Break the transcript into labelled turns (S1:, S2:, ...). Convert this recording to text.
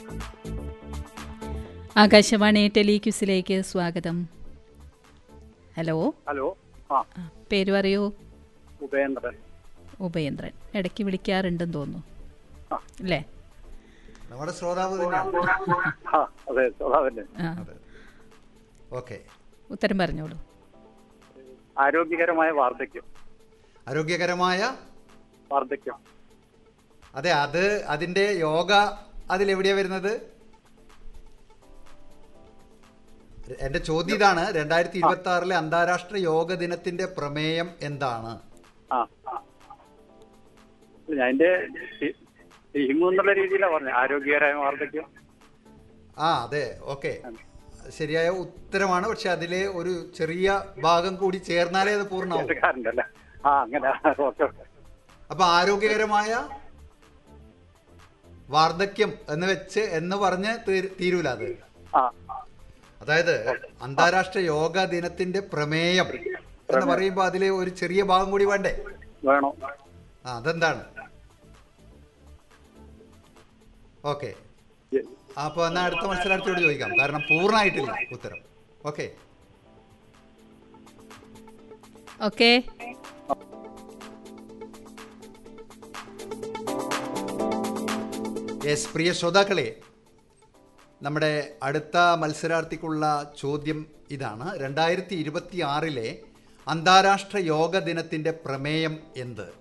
S1: ആകാശവാണി ടെലിക്യൂസിലേക്ക് സ്വാഗതം hello
S2: hello ആ
S1: ആ, പേര് പറയൂ
S2: ഉപേന്ദ്രൻ
S1: ഉപേന്ദ്രൻ ഇടയ്ക്ക് വിളിക്കാറുണ്ടെന്ന് തോന്നുന്നു
S2: ആ.
S1: അല്ലേ
S3: നമ്മുടെ ശ്രോതാവ് തന്നെയാണ്
S2: ആ അതെ സ്വഭാവല്ലേ
S1: ആ
S3: അതെ ഓക്കെ
S1: ഉത്തരം പറഞ്ഞോളൂ
S2: ആരോഗ്യകരമായ വാർദ്ധക്യം
S3: ആരോഗ്യകരമായ
S2: വാർദ്ധക്യം
S3: അതെ അത് അതിന്റെ യോഗ അതിലെവിടെയാ വരുന്നത് എന്റെ ചോദ്യം ഇതാണ് രണ്ടായിരത്തി ഇരുപത്തി ആറിലെ അന്താരാഷ്ട്ര യോഗ ദിനത്തിന്റെ പ്രമേയം എന്താണ്
S2: ആ ആ. ഞാൻ എന്റെ ടീമു എന്നുള്ള രീതിയിലാണ് പറഞ്ഞത് ആരോഗ്യകരമായ വാർദ്ധക്യം
S3: ആ അതെ ഓക്കെ ശരിയായ ഉത്തരമാണ് പക്ഷെ അതിലെ ഒരു ചെറിയ ഭാഗം കൂടി ചേർന്നാലേ അത് പൂർണ്ണമാവും
S2: കേട്ടുകാരുണ്ടല്ലേ ആ അങ്ങനെ ഓക്കെ ഓക്കെ
S3: അപ്പൊ ആരോഗ്യകരമായ വാർദ്ധക്യം എന്ന് വെച്ച് എന്ന് പറഞ്ഞ് തീ- തീരൂല അത്
S2: ആ
S3: അതായത് അന്താരാഷ്ട്ര യോഗ ദിനത്തിന്റെ പ്രമേയം എന്ന് പറയുമ്പോൾ അതിലെ ഒരു ചെറിയ ഭാഗം കൂടി വേണ്ടേ
S2: വേണോ
S3: ആ അതെന്താണ് ഓക്കെ അപ്പൊ എന്നാ അടുത്ത മത്സരാർത്ഥിയോട് ചോദിക്കാം കാരണം പൂർണ്ണമായിട്ടില്ല ഉത്തരം ഓക്കെ
S1: ഓക്കെ
S3: യെസ് പ്രിയ ശ്രോതാക്കളെ നമ്മുടെ അടുത്ത മത്സരാർത്ഥിക്കുള്ള ചോദ്യം ഇതാണ് രണ്ടായിരത്തി ഇരുപത്തി ആറിലെ അന്താരാഷ്ട്ര യോഗ ദിനത്തിന്റെ പ്രമേയം എന്ത്